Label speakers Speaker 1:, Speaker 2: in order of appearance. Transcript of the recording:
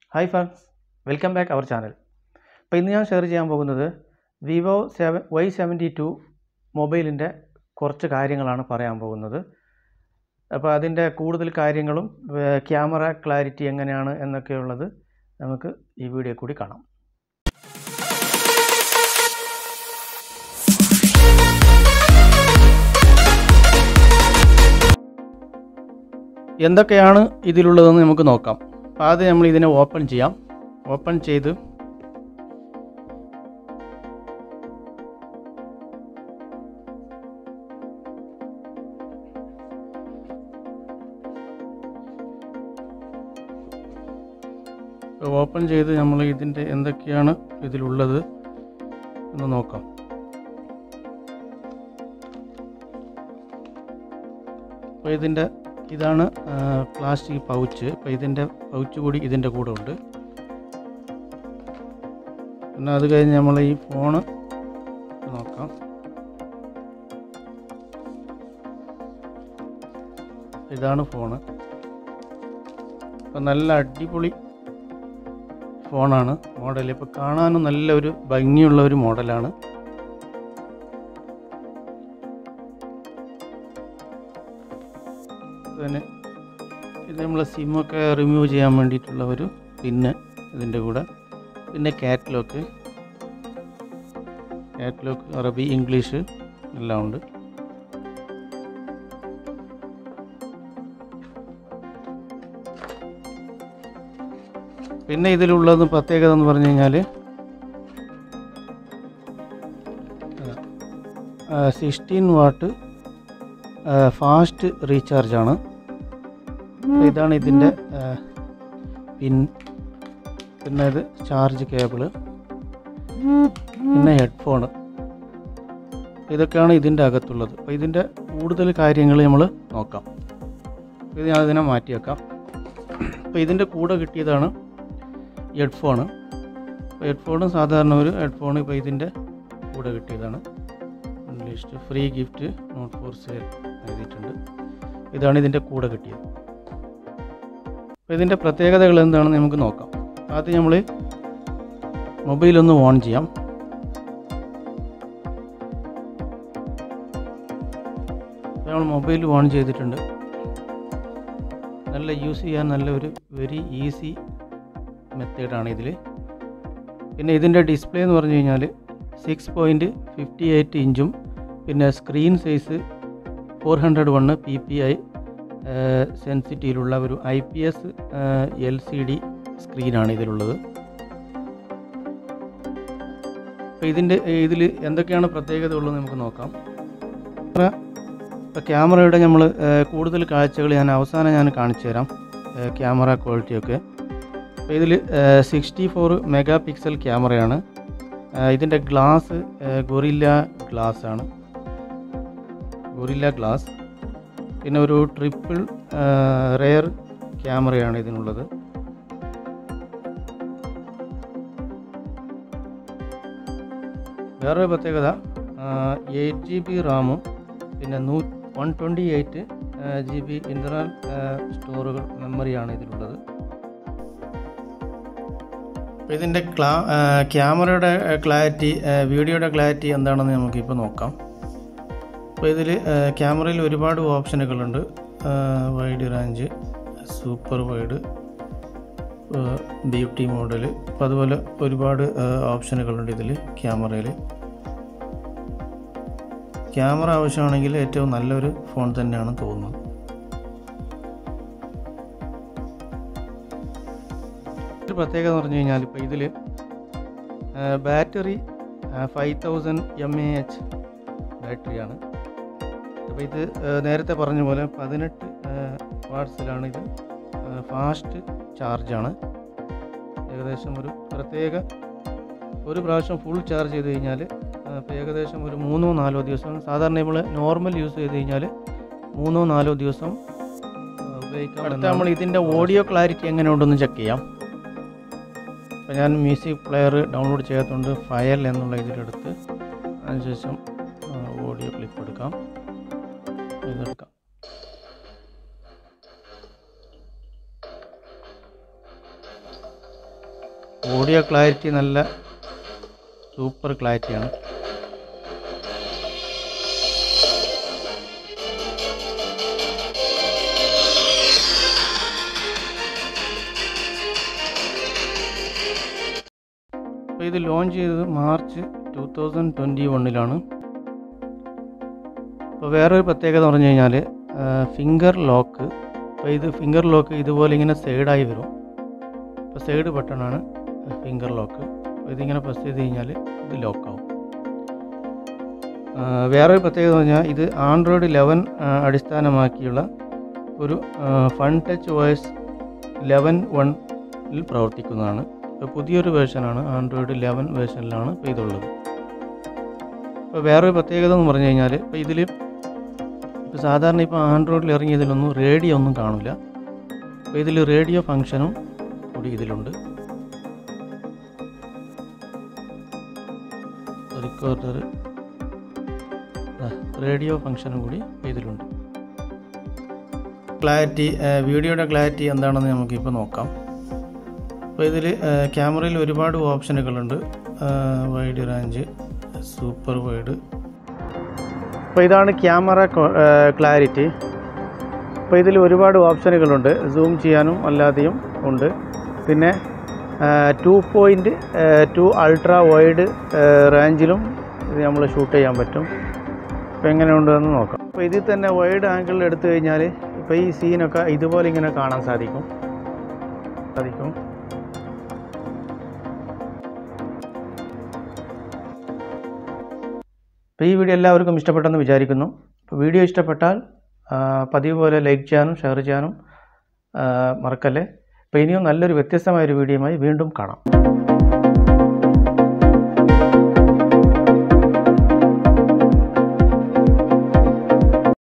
Speaker 1: hi friends welcome back our channel അപ്പോൾ ഇന്ന് ഞാൻ ഷെയർ ചെയ്യാൻ പോകുന്നത് Vivo seven Y seventy two മൊബൈലിൻ്റെ കുറച്ച് കാര്യങ്ങളാണ് പറയാൻ പോകുന്നത് അപ്പോൾ അതിൻ്റെ കൂടുതൽ കാര്യങ്ങളും ഏർ ക്യാമറ ക്ലാരിറ്റി എങ്ങനെയാണ് എന്നൊക്കെയുള്ളത് നമുക്ക് ഈ വീഡിയോ കൂടി കാണാം എന്തൊക്കെയാണ് ഇതിലുള്ളതെന്ന് നമുക്ക് നോക്കാം അപ്പോൾ ആദ്യം നമ്മൾ ഇതിനെ ഓപ്പൺ ചെയ്യാം ഓപ്പൺ ചെയ്ത് ഓപ്പൺ ചെയ്ത് നമ്മൾ ഇതിൻ്റെ എന്തൊക്കെയാണ് ഇതിലുള്ളത് എന്ന് നോക്കാം അപ്പോൾ ഇതിൻ്റെ ഇതാണ് പ്ലാസ്റ്റിക് പൗച്ച് അപ്പോൾ ഇതിൻ്റെ പൗച്ച് കൂടി ഇതിൻ്റെ കൂടെ ഉണ്ട് പിന്നെ അത് കഴിഞ്ഞ് നമ്മൾ ഈ ഫോണ് നോക്കാം ഇതാണ് ഫോണ് അപ്പം നല്ല അടിപൊളി ഫോണാണ് മോഡൽ ഇപ്പോൾ കാണാനും നല്ലൊരു ഭംഗിയുള്ള ഒരു മോഡലാണ് തന്നെ ഇത് നമ്മൾ സിമ്മൊക്കെ റിമൂവ് ചെയ്യാൻ വേണ്ടിയിട്ടുള്ള ഒരു പിന്ന് ഇതിൻ്റെ കൂടെ പിന്നെ കാറ്റലോക്ക് കാറ്റലോക്ക് അറബി ഇംഗ്ലീഷ് എല്ലാം ഉണ്ട് പിന്നെ ഇതിലുള്ളത് പ്രത്യേകത എന്ന് പറഞ്ഞു കഴിഞ്ഞാൽ സിക്സ്റ്റീൻ വാട്ട് ഫാസ്റ്റ് റീചാർജ് ആണ് ഇതാണ് ഇതിൻ്റെ പിൻ പിന്നെ ഇത് ചാർജ് കേബിള് പിന്നെ ഹെഡ്ഫോണ് ഇതൊക്കെയാണ് ഇതിൻ്റെ അകത്തുള്ളത് അപ്പോൾ ഇതിൻ്റെ കൂടുതൽ കാര്യങ്ങൾ നമ്മൾ നോക്കാം ഇത് ഞാൻ അതിനെ മാറ്റി വെക്കാം അപ്പോൾ ഇതിൻ്റെ കൂടെ കിട്ടിയതാണ് ഹെഡ്ഫോണ് അപ്പോൾ ഹെഡ്ഫോണ് സാധാരണ ഒരു ഹെഡ്ഫോൺ ഇപ്പോൾ ഇതിൻ്റെ കൂടെ കിട്ടിയതാണ് list free gift not for sale എഴുതിയിട്ടുണ്ട് ഇതാണ് ഇതിൻ്റെ കൂടെ കിട്ടിയത് അപ്പോൾ ഇതിൻ്റെ പ്രത്യേകതകൾ എന്താണെന്ന് നമുക്ക് നോക്കാം ആദ്യം നമ്മൾ മൊബൈൽ ഒന്ന് ഓൺ ചെയ്യാം നമ്മൾ മൊബൈൽ ഓൺ ചെയ്തിട്ടുണ്ട് നല്ല യൂസ് ചെയ്യാൻ നല്ല ഒരു വെരി ഈസി മെത്തേഡാണ് ഇതിൽ പിന്നെ ഇതിൻ്റെ ഡിസ്പ്ലേ എന്ന് പറഞ്ഞു കഴിഞ്ഞാൽ സിക്സ് പോയിൻറ്റ് ഫിഫ്റ്റി എയ്റ്റ് ഇഞ്ചും പിന്നെ screen size four hundred one P P I സെൻസിറ്റിയിലുള്ള ഒരു I P S L C D സ്ക്രീനാണ് ഇതിലുള്ളത് അപ്പോൾ ഇതിൻ്റെ ഇതിൽ എന്തൊക്കെയാണ് പ്രത്യേകത ഉള്ളത് നമുക്ക് നോക്കാം ഇപ്പോൾ ക്യാമറയുടെ നമ്മൾ കൂടുതൽ കാഴ്ചകൾ ഞാൻ അവസാനം ഞാൻ കാണിച്ചു തരാം ക്യാമറ ക്വാളിറ്റിയൊക്കെ അപ്പോൾ ഇതിൽ സിക്സ്റ്റി ഫോർ മെഗാ പിക്സൽ ക്യാമറയാണ് ഇതിൻ്റെ ഗ്ലാസ് ഗൊറില്ല ഗ്ലാസ് ആണ് ഗൊറില്ല ഗ്ലാസ് പിന്നെ ഒരു ട്രിപ്പിൾ റെയർ ക്യാമറയാണ് ഇതിനുള്ളത് വേറൊരു പ്രത്യേകത എയ്റ്റ് ജി ബി റാമും പിന്നെ നൂ one twenty eight G B internal സ്റ്റോറുകൾ മെമ്മറിയാണ് ഇതിലുള്ളത് അപ്പോൾ ഇതിൻ്റെ ക്ലാ ക്യാമറയുടെ ക്ലാരിറ്റി വീഡിയോയുടെ ക്ലാരിറ്റി എന്താണെന്ന് നമുക്കിപ്പോൾ നോക്കാം അപ്പോൾ ഇതിൽ ക്യാമറയിൽ ഒരുപാട് ഓപ്ഷനുകളുണ്ട് wide range super wide beauty model അപ്പോൾ അതുപോലെ ഒരുപാട് ഓപ്ഷനുകളുണ്ട് ഇതിൽ ക്യാമറയിൽ ക്യാമറ ആവശ്യമാണെങ്കിൽ ഏറ്റവും നല്ലൊരു ഫോൺ തന്നെയാണ് തോന്നുന്നത് ഒരു പ്രത്യേകത എന്ന് പറഞ്ഞു കഴിഞ്ഞാൽ ഇപ്പോൾ ഇതിൽ battery five thousand M A H ബാറ്ററിയാണ് അപ്പോൾ ഇത് നേരത്തെ പറഞ്ഞ പോലെ പതിനെട്ട് വാട്സിലാണ് ഇത് ഫാസ്റ്റ് ചാർജാണ് ഏകദേശം ഒരു പ്രത്യേക ഒരു പ്രാവശ്യം ഫുൾ ചാർജ് ചെയ്ത് കഴിഞ്ഞാൽ അപ്പോൾ ഏകദേശം ഒരു മൂന്നോ നാലോ ദിവസം സാധാരണ നമ്മൾ നോർമൽ യൂസ് ചെയ്ത് കഴിഞ്ഞാൽ മൂന്നോ നാലോ ദിവസം ഉപയോഗിക്കാം അടുത്ത നമ്മൾ ഇതിൻ്റെ ഓഡിയോ ക്ലാരിറ്റി എങ്ങനെ ഉണ്ടെന്ന് ചെക്ക് ചെയ്യാം അപ്പോൾ ഞാൻ മ്യൂസിക് പ്ലെയർ ഡൗൺലോഡ് ചെയ്യാത്തതുകൊണ്ട് ഫയൽ എന്നുള്ള ഇതിലെടുത്ത് അതിനുശേഷം ഓഡിയോ ക്ലിപ്പ് എടുക്കാം ഇതെടുക്കാം ഓഡിയോ ക്ലാരിറ്റി നല്ല സൂപ്പർ ക്ലാരിറ്റിയാണ് അപ്പോൾ ഇത് ലോഞ്ച് ചെയ്തത് മാർച്ച് ടു തൗസൻഡ് ട്വൻറ്റി വണ്ണിലാണ് അപ്പോൾ വേറൊരു പ്രത്യേകത പറഞ്ഞു കഴിഞ്ഞാൽ ഫിംഗർ ലോക്ക് അപ്പോൾ ഇത് ഫിംഗർ ലോക്ക് ഇതുപോലെ ഇങ്ങനെ സൈഡായി വരും അപ്പോൾ സൈഡ് ബട്ടണാണ് ഫിംഗർ ലോക്ക് അപ്പോൾ ഇതിങ്ങനെ പ്രസ് ചെയ്ത് കഴിഞ്ഞാൽ ഇത് ലോക്കാവും വേറൊരു പ്രത്യേകത എന്ന് പറഞ്ഞാൽ ഇത് ആൻഡ്രോയിഡ് ലെവൻ അടിസ്ഥാനമാക്കിയുള്ള ഒരു ഫൺ ടച്ച് വോയിസ് ലെവൻ വണ്ണിൽ പ്രവർത്തിക്കുന്നതാണ് ഇപ്പോൾ പുതിയൊരു വേർഷനാണ് ആൻഡ്രോയിഡ് ലെവൻ വേർഷനിലാണ് ഇപ്പോൾ ഇതുള്ളത് ഇപ്പോൾ വേറൊരു പ്രത്യേകത എന്ന് പറഞ്ഞു കഴിഞ്ഞാൽ ഇപ്പോൾ ഇതിൽ ഇപ്പോൾ സാധാരണ ഇപ്പോൾ ആൻഡ്രോയിഡിൽ ഇറങ്ങിയതിലൊന്നും റേഡിയോ ഒന്നും കാണില്ല അപ്പോൾ ഇതിൽ റേഡിയോ ഫങ്ഷനും കൂടി ഇതിലുണ്ട് റിക്കോർഡർ റേഡിയോ ഫങ്ഷനും കൂടി ഇതിലുണ്ട് ക്ലാരിറ്റി വീഡിയോയുടെ ക്ലാരിറ്റി എന്താണെന്ന് നമുക്കിപ്പോൾ നോക്കാം അപ്പോൾ ഇതിൽ ക്യാമറയിൽ ഒരുപാട് ഓപ്ഷനുകളുണ്ട് വൈഡ് റേഞ്ച് സൂപ്പർ വൈഡ് അപ്പോൾ ഇതാണ് ക്യാമറ ക്ലാരിറ്റി അപ്പോൾ ഇതിൽ ഒരുപാട് ഓപ്ഷനുകളുണ്ട് സൂം ചെയ്യാനും അല്ലാതെയും ഉണ്ട് പിന്നെ two point two ultra wide റേഞ്ചിലും ഇത് നമ്മൾ ഷൂട്ട് ചെയ്യാൻ പറ്റും അപ്പോൾ എങ്ങനെയുണ്ടെന്ന് നോക്കാം അപ്പോൾ ഇതിൽ തന്നെ വൈഡ് ആംഗിളിൽ എടുത്തു കഴിഞ്ഞാൽ ഇപ്പോൾ ഈ സീനൊക്കെ ഇതുപോലെ ഇങ്ങനെ കാണാൻ സാധിക്കും സാധിക്കും അപ്പോൾ ഈ വീഡിയോ എല്ലാവർക്കും ഇഷ്ടപ്പെട്ടെന്ന് വിചാരിക്കുന്നു അപ്പോൾ വീഡിയോ ഇഷ്ടപ്പെട്ടാൽ പതിവ് പോലെ ലൈക്ക് ചെയ്യാനും ഷെയർ ചെയ്യാനും മറക്കല്ലേ അപ്പോൾ ഇനിയും നല്ലൊരു വ്യത്യസ്തമായൊരു വീഡിയോയുമായി വീണ്ടും കാണാം